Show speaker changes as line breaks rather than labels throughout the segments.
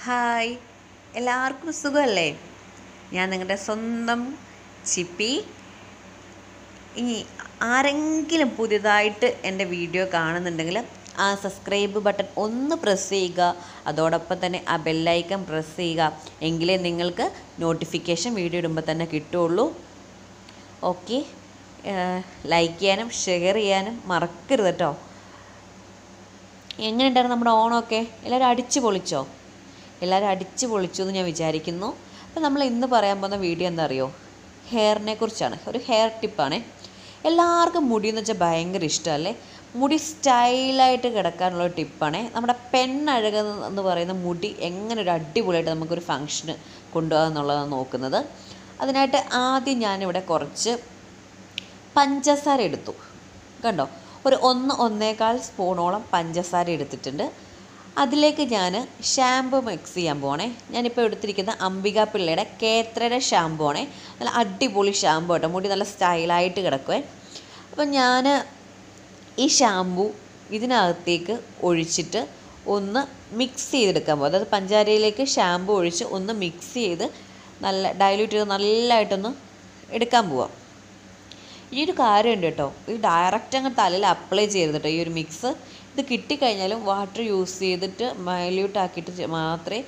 hi എല്ലാവർക്കും സുഖമല്ലേ ഞാൻ നിങ്ങളുടെ സ്വന്തം ചിപ്പി ഇനി ആരെങ്കിലും പുതിയതായിട്ട് എൻ്റെ വീഡിയോ കാണുന്നുണ്ടെങ്കിൽ ആ സബ്സ്ക്രൈബ് ബട്ടൺ ഒന്ന് പ്രസ് ചെയ്യുക അതോടൊപ്പം തന്നെ ആ ബെല്ലൈക്കൺ പ്രസ് ചെയ്യുക എങ്കിലേ നിങ്ങൾക്ക് നോട്ടിഫിക്കേഷൻ വീഡിയോ ഇടുമ്പോൾ തന്നെ കിട്ടുള്ളൂ ഓക്കെ ലൈക്ക് ചെയ്യാനും ഷെയർ ചെയ്യാനും മറക്കരുത് കേട്ടോ എങ്ങനെയുണ്ടായിരുന്നു നമ്മുടെ ഓണമൊക്കെ എല്ലാവരും അടിച്ചു പൊളിച്ചോ എല്ലാവരും അടിച്ചു പൊളിച്ചു എന്ന് ഞാൻ വിചാരിക്കുന്നു അപ്പോൾ നമ്മൾ ഇന്ന് പറയാൻ പോകുന്ന വീഡിയോ എന്താ അറിയോ ഹെയറിനെ കുറിച്ചാണ് ഒരു ഹെയർ ടിപ്പാണ് എല്ലാവർക്കും മുടി എന്ന് വെച്ചാൽ ഭയങ്കര ഇഷ്ടമല്ലേ മുടി സ്റ്റൈലായിട്ട് കിടക്കാനുള്ള ഒരു ടിപ്പാണ് നമ്മുടെ പെണ്ണഴക എന്ന് പറയുന്ന മുടി എങ്ങനെ ഒരു അടിപൊളിയായിട്ട് നമുക്കൊരു ഫങ്ഷന് കൊണ്ടുപോകാം എന്നുള്ളതാണ് നോക്കുന്നത് അതിനായിട്ട് ആദ്യം ഞാനിവിടെ കുറച്ച് പഞ്ചസാര എടുത്തു കണ്ടോ ഒരു ഒന്ന് ഒന്നേകാൽ സ്പൂണോളം പഞ്ചസാര എടുത്തിട്ടുണ്ട് അതിലേക്ക് ഞാൻ ഷാമ്പു മിക്സ് ചെയ്യാൻ പോണേ ഞാനിപ്പോൾ എടുത്തിരിക്കുന്ന അംബിക പിള്ളയുടെ കേത്രയുടെ ഷാമ്പു ആണേ നല്ല അടിപൊളി ഷാമ്പു കേട്ടോ മുടി നല്ല സ്റ്റൈലായിട്ട് കിടക്കുവേ അപ്പം ഞാൻ ഈ ഷാമ്പു ഇതിനകത്തേക്ക് ഒഴിച്ചിട്ട് ഒന്ന് മിക്സ് ചെയ്തെടുക്കാൻ പോകും അതായത് പഞ്ചാരയിലേക്ക് ഷാമ്പു ഒഴിച്ച് ഒന്ന് മിക്സ് ചെയ്ത് നല്ല ഡയലൂട്ട് ചെയ്ത് നല്ലതായിട്ടൊന്ന് എടുക്കാൻ പോവാം ഈ ഒരു കാര്യമുണ്ട് കേട്ടോ ഇത് ഡയറക്റ്റ് അങ്ങ് തലയിൽ അപ്ലൈ ചെയ്യരുത് കേട്ടോ ഈ ഒരു മിക്സ് ഇത് കിട്ടിക്കഴിഞ്ഞാലും വാട്ടർ യൂസ് ചെയ്തിട്ട് മൈല്യൂട്ട് ആക്കിയിട്ട് മാത്രമേ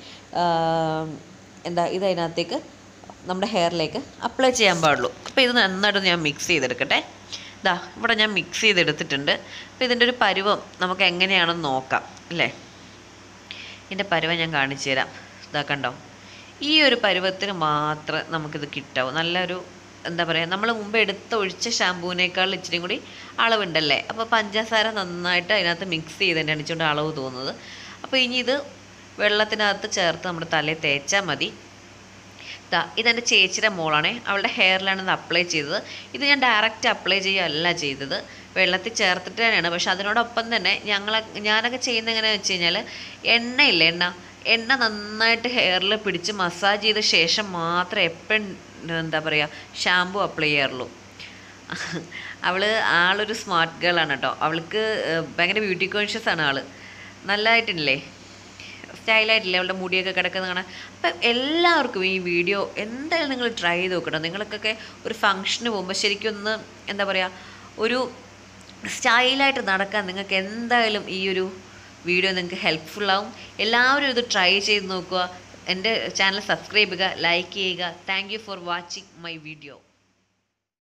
എന്താ ഇത് അതിനകത്തേക്ക് നമ്മുടെ ഹെയറിലേക്ക് അപ്ലൈ ചെയ്യാൻ പാടുള്ളൂ അപ്പോൾ ഇത് നന്നായിട്ട് ഞാൻ മിക്സ് ചെയ്തെടുക്കട്ടെ ഇതാ ഇവിടെ ഞാൻ മിക്സ് ചെയ്തെടുത്തിട്ടുണ്ട് അപ്പോൾ ഇതിൻ്റെ ഒരു പരുവം നമുക്ക് എങ്ങനെയാണെന്ന് നോക്കാം അല്ലേ ഇതിൻ്റെ പരുവം ഞാൻ കാണിച്ചു തരാം ഇതാ കണ്ടോ ഈ ഒരു പരുവത്തിന് മാത്രമേ നമുക്കിത് കിട്ടാവൂ നല്ലൊരു എന്താ പറയുക നമ്മൾ മുമ്പ് എടുത്ത് ഒഴിച്ച ഷാമ്പൂവിനേക്കാൾ ഇച്ചിരി കൂടി അളവുണ്ടല്ലേ അപ്പോൾ പഞ്ചസാര നന്നായിട്ട് അതിനകത്ത് മിക്സ് ചെയ്തതിൻ്റെ അടിച്ചുകൊണ്ട് അളവ് തോന്നുന്നത് അപ്പോൾ ഇനി ഇത് വെള്ളത്തിനകത്ത് ചേർത്ത് നമ്മുടെ തലയിൽ തേച്ചാൽ മതി ഇതാ ഇതെൻ്റെ ചേച്ചിയുടെ മോളാണേ അവളുടെ ഹെയറിലാണ് ഇത് അപ്ലൈ ചെയ്തത് ഇത് ഞാൻ ഡയറക്റ്റ് അപ്ലൈ ചെയ്യുകയല്ല ചെയ്തത് വെള്ളത്തിൽ ചേർത്തിട്ട് തന്നെയാണ് പക്ഷെ അതിനോടൊപ്പം തന്നെ ഞങ്ങൾ ഞാനൊക്കെ ചെയ്യുന്നത് എങ്ങനെയാണെന്ന് വെച്ച് കഴിഞ്ഞാൽ എണ്ണയില്ലേ എണ്ണ എണ്ണ നന്നായിട്ട് ഹെയറിൽ പിടിച്ച് മസാജ് ചെയ്ത ശേഷം മാത്രമേ എപ്പോഴും എന്താ പറയുക ഷാമ്പു അപ്ലൈ ചെയ്യാറുള്ളൂ അവൾ ആളൊരു സ്മാർട്ട് ഗേൾ ആണ് കേട്ടോ അവൾക്ക് ഭയങ്കര ബ്യൂട്ടി കോൺഷ്യസ് ആണ് ആൾ നല്ലതായിട്ടില്ലേ സ്റ്റൈലായിട്ടില്ലേ അവളുടെ മുടിയൊക്കെ കിടക്കുന്ന കാണാൻ അപ്പം എല്ലാവർക്കും ഈ വീഡിയോ എന്തായാലും നിങ്ങൾ ട്രൈ ചെയ്ത് നോക്കണം നിങ്ങൾക്കൊക്കെ ഒരു ഫംഗ്ഷന് പോകുമ്പോൾ ശരിക്കും ഒന്ന് എന്താ പറയുക ഒരു സ്റ്റൈലായിട്ട് നടക്കാൻ നിങ്ങൾക്ക് എന്തായാലും ഈ ഒരു വീഡിയോ നിങ്ങൾക്ക് ഹെൽപ്ഫുള്ളാവും എല്ലാവരും ഇത് ട്രൈ ചെയ്ത് നോക്കുക എൻ്റെ ചാനൽ സബ്സ്ക്രൈബ് ചെയ്യുക ലൈക്ക് ചെയ്യുക thank you for watching my video